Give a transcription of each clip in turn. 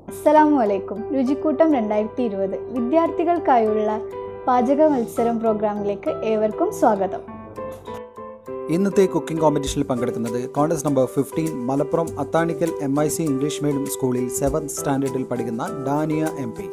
അസ്സലാമു അലൈക്കും രുചിക്കൂട്ടം രണ്ടായിരത്തി ഇരുപത് വിദ്യാർത്ഥികൾക്കായുള്ള പാചക മത്സരം പ്രോഗ്രാമിലേക്ക് ഏവർക്കും സ്വാഗതം ഇന്നത്തെ കുക്കിംഗ് കോമ്പറ്റീഷനിൽ പങ്കെടുക്കുന്നത് കോൺഗ്രസ് number fifteen Malappuram Athanikkal M I C English medium സ്കൂളിൽ സെവൻത് സ്റ്റാൻഡേർഡിൽ പഠിക്കുന്ന ഡാനിയ എം പി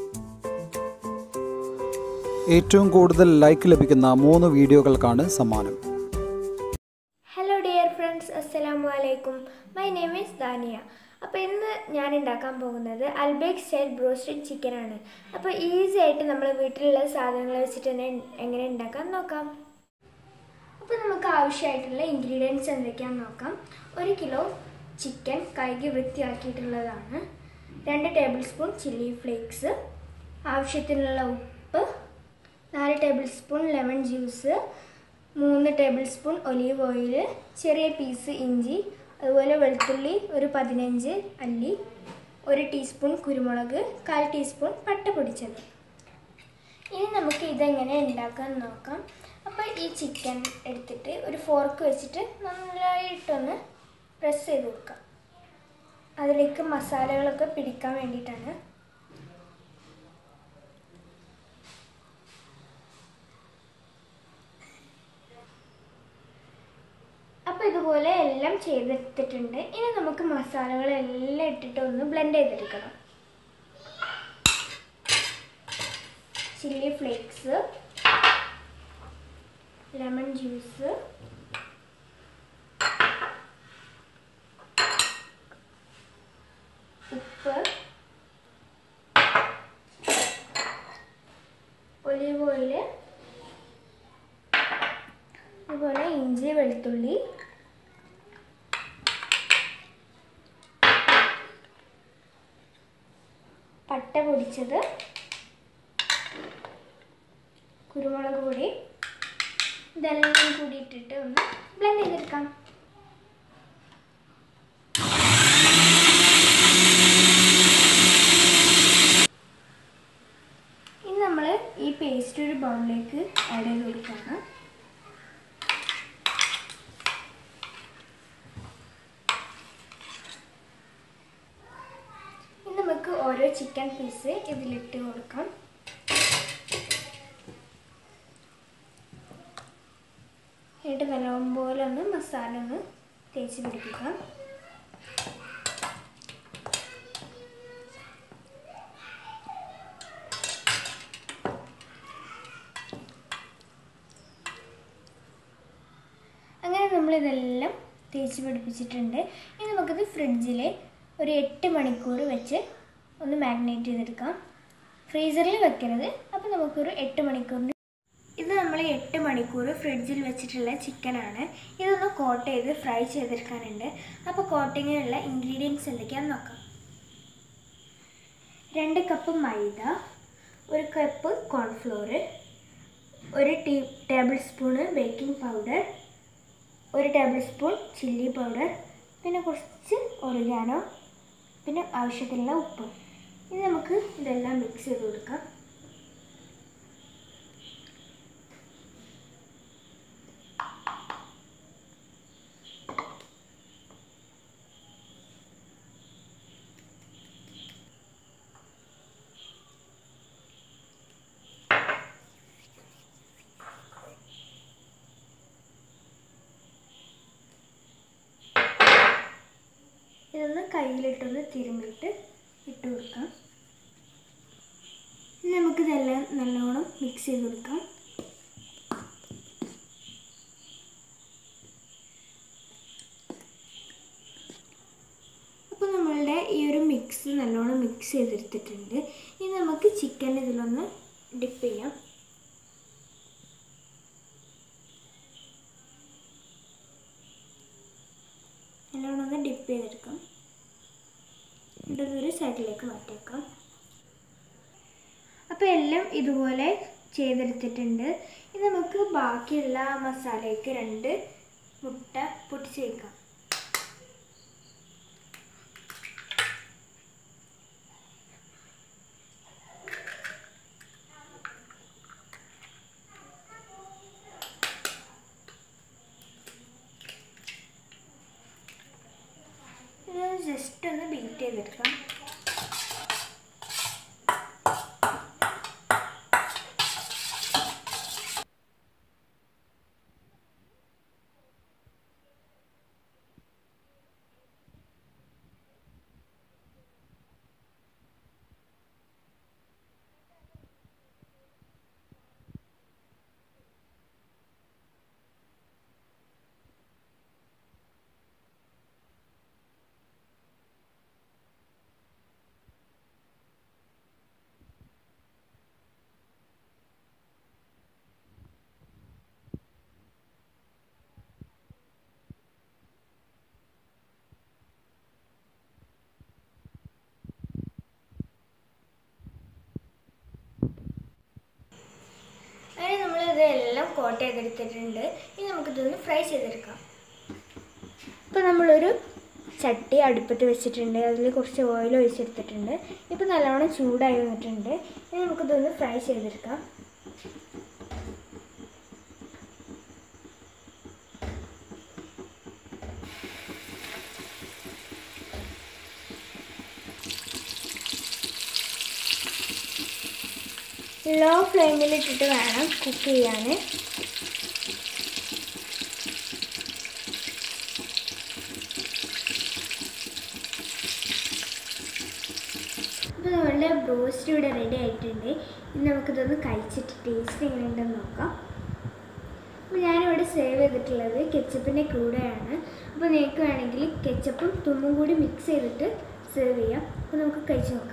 ഏറ്റവും കൂടുതൽ ലൈക്ക് ലഭിക്കുന്ന മൂന്ന് വീഡിയോകൾക്കാണ് സമ്മാനം ഹലോ ഡിയർ ഫ്രണ്ട്സ് അസ്സലാമു അലൈക്കും മൈ നെയിം ഈസ് ദാനിയ അപ്പോൾ ഇന്ന് ഞാൻ ഉണ്ടാക്കാൻ പോകുന്നത് അൽബേക്ക് സ്റ്റൈൽ ബ്രോസ്റ്റഡ് ചിക്കനാണ് അപ്പോൾ ഈസി ആയിട്ട് നമ്മൾ വീട്ടിലുള്ള സാധനങ്ങൾ വെച്ചിട്ട് തന്നെ എങ്ങനെ ഉണ്ടാക്കാൻ നോക്കാം അപ്പോൾ നമുക്ക് ആവശ്യമായിട്ടുള്ള ഇൻഗ്രീഡിയൻസ് എന്തൊക്കെയാണെന്ന് നോക്കാം ഒരു കിലോ ചിക്കൻ കഴുകി വൃത്തിയാക്കിയിട്ടുള്ളതാണ് രണ്ട് ടേബിൾ സ്പൂൺ ചില്ലി ഫ്ലേക്സ് ആവശ്യത്തിനുള്ള ഉപ്പ് നാല് ടേബിൾ സ്പൂൺ ലെമൺ ജ്യൂസ് മൂന്ന് ടേബിൾ സ്പൂൺ ഒലീവ് ഓയിൽ ചെറിയ പീസ് ഇഞ്ചി അതുപോലെ വെളുത്തുള്ളി ഒരു പതിനഞ്ച് അല്ലി ഒരു ടീസ്പൂൺ കുരുമുളക് കാൽ ടീസ്പൂൺ പട്ട പൊടിച്ചത് ഇനി നമുക്ക് ഇതെങ്ങനെ ഉണ്ടാക്കാൻ നോക്കാം അപ്പോൾ ഈ ചിക്കൻ എടുത്തിട്ട് ഒരു ഫോർക്ക് വെച്ചിട്ട് നന്നായിട്ടൊന്ന് പ്രസ് ചെയ്ത് കൊടുക്കാം അതിലേക്ക് മസാലകളൊക്കെ പിടിക്കാൻ വേണ്ടിയിട്ടാണ് അപ്പോൾ ഇതുപോലെ എല്ലാം ചെയ്തെടുത്തിട്ടുണ്ട് ഇനി നമുക്ക് മസാലകളെല്ലാം ഇട്ടിട്ട് ഒന്ന് ബ്ലെൻഡ് ചെയ്തെടുക്കണം ചില്ലി ഫ്ലേക്സ് ലെമൺ ജ്യൂസ് ഉപ്പ് ഒലിവ് ഓയില് അതുപോലെ ഇഞ്ചി വെളുത്തുള്ളി പട്ട പൊടിച്ചത് കുരുമുളക് പൊടി ഇതെല്ലാം കൂടി ഇട്ടിട്ട് ഒന്ന് ബ്ലെൻഡ് ചെയ്തെടുക്കാം ഇനി നമ്മൾ ഈ പേസ്റ്റ് ഒരു ബൗളിലേക്ക് ആഡ് ചെയ്ത് കൊടുക്കുകയാണ് ഇനി നമുക്ക് ഓരോ ചിക്കൻ പീസ് ഇതിലിട്ട് കൊടുക്കാം എന്നിട്ട് നല്ലപോലെ ഒന്ന് മസാല ഒന്ന് തേച്ച് പിടിപ്പിക്കാം അങ്ങനെ നമ്മളിതെല്ലാം തേച്ച് പിടിപ്പിച്ചിട്ടുണ്ട് ഇനി നമുക്കിത് ഫ്രിഡ്ജിൽ ഒരു എട്ട് മണിക്കൂർ വെച്ച് ഒന്ന് മാഗ്നേറ്റ് ചെയ്തെടുക്കാം ഫ്രീസറിൽ വെക്കരുത് അപ്പോൾ നമുക്കൊരു എട്ട് മണിക്കൂറിന് ഇത് നമ്മൾ എട്ട് മണിക്കൂർ ഫ്രിഡ്ജിൽ വെച്ചിട്ടുള്ള ചിക്കനാണ് ഇതൊന്ന് കോട്ട് ചെയ്ത് ഫ്രൈ ചെയ്തെടുക്കാനുണ്ട് അപ്പോൾ കോട്ടിങ്ങിനുള്ള ഇൻഗ്രീഡിയൻസ് എന്തൊക്കെയാണെന്ന് നോക്കാം രണ്ട് കപ്പ് മൈദ ഒരു കപ്പ് കോൺഫ്ലോർ ഒരു tea tablespoon baking powder ഒരു ടേബിൾ സ്പൂൺ ചില്ലി പൗഡർ പിന്നെ കുറച്ച് ഒറിഗാനോ പിന്നെ ആവശ്യത്തിനുള്ള ഉപ്പ് ഇനി നമുക്ക് ഇതെല്ലാം മിക്സ് ചെയ്ത് കൊടുക്കാം ഇതൊന്ന് കയ്യിലിട്ടൊന്ന് തിരുമ്മിട്ട് ഇട്ട് കൊടുക്കാം ഇനി നമുക്കിതെല്ലാം നല്ലോണം മിക്സ് ചെയ്ത് കൊടുക്കാം അപ്പോൾ നമ്മളുടെ ഈ ഒരു മിക്സ് നല്ലോണം മിക്സ് ചെയ്തെടുത്തിട്ടുണ്ട് ഇനി നമുക്ക് ചിക്കൻ ഇതിലൊന്ന് ഡിപ്പ് ചെയ്യാം നല്ലോണം ഒന്ന് ഡിപ്പ് ചെയ്തെടുക്കാം എന്നിട്ട് ഇതൊരു സൈഡിലേക്ക് മാറ്റിയേക്കാം അപ്പോൾ എല്ലാം ഇതുപോലെ ചെയ്തെടുത്തിട്ടുണ്ട് ഇനി നമുക്ക് ബാക്കിയുള്ള മസാലയ്ക്ക് രണ്ട് മുട്ട പൊട്ടിച്ച് വയ്ക്കാം ഇത് ജസ്റ്റ് ഒന്ന് ബീറ്റ് ചെയ്തെടുക്കാം ഇതെല്ലാം കോട്ട് ചെയ്തെടുത്തിട്ടുണ്ട് ഇനി നമുക്കിതൊന്ന് ഫ്രൈ ചെയ്തെടുക്കാം ഇപ്പോൾ നമ്മളൊരു ചട്ടി അടുപ്പത്ത് വെച്ചിട്ടുണ്ട് അതിൽ കുറച്ച് ഓയിൽ ഒഴിച്ചെടുത്തിട്ടുണ്ട് ഇപ്പോൾ നല്ലോണം ചൂടായി വന്നിട്ടുണ്ട് ഇനി നമുക്കിതൊന്ന് ഫ്രൈ ചെയ്തെടുക്കാം ലോ ഫ്ലെയിമിൽ ഇട്ടിട്ട് വേണം കുക്ക് ചെയ്യാൻ ഇപ്പോൾ നമ്മളുടെ ബ്രോസ്റ്റ് ഇവിടെ റെഡി ആയിട്ടുണ്ട് ഇനി നമുക്കിതൊന്ന് കഴിച്ചിട്ട് ടേസ്റ്റ് എങ്ങനെയുണ്ടെന്ന് നോക്കാം അപ്പോൾ ഞാനിവിടെ സേവ് ചെയ്തിട്ടുള്ളത് കെച്ചപ്പിൻ്റെ കൂടെയാണ് അപ്പോൾ നിങ്ങൾക്ക് വേണമെങ്കിൽ കെച്ചപ്പും തുമ്മും കൂടി മിക്സ് ചെയ്തിട്ട് സേവ് ചെയ്യാം അപ്പോൾ നമുക്ക് കഴിച്ച് നോക്കാം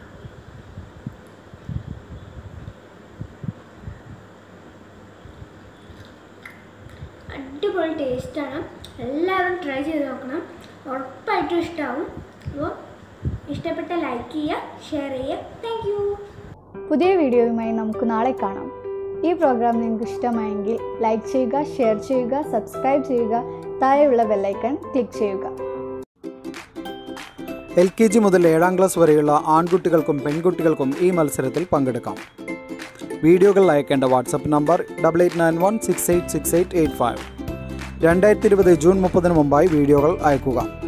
അടിപൊളി ടേസ്റ്റാണ് എല്ലാവരും ട്രൈ ചെയ്ത് നോക്കണം ഉറപ്പായിട്ടും ഇഷ്ടമാവും അപ്പോൾ ഇഷ്ടപ്പെട്ട ലൈക്ക് ചെയ്യുക ഷെയർ ചെയ്യുക താങ്ക് യു പുതിയ വീഡിയോയുമായി നമുക്ക് നാളെ കാണാം ഈ പ്രോഗ്രാം നിങ്ങൾക്ക് ഇഷ്ടമായെങ്കിൽ ലൈക്ക് ചെയ്യുക ഷെയർ ചെയ്യുക സബ്സ്ക്രൈബ് ചെയ്യുക താഴെയുള്ള ബെല്ലൈക്കൺ ക്ലിക്ക് ചെയ്യുക എൽ കെ ജി മുതൽ ഏഴാം ക്ലാസ് വരെയുള്ള ആൺകുട്ടികൾക്കും പെൺകുട്ടികൾക്കും ഈ മത്സരത്തിൽ പങ്കെടുക്കാം വീഡിയോകൾ അയക്കേണ്ട WhatsApp number double eight nine one six eight six eight eight five രണ്ടായിരത്തി ഇരുപത് ജൂൺ മുപ്പതിന് മുമ്പായി വീഡിയോകൾ അയക്കുക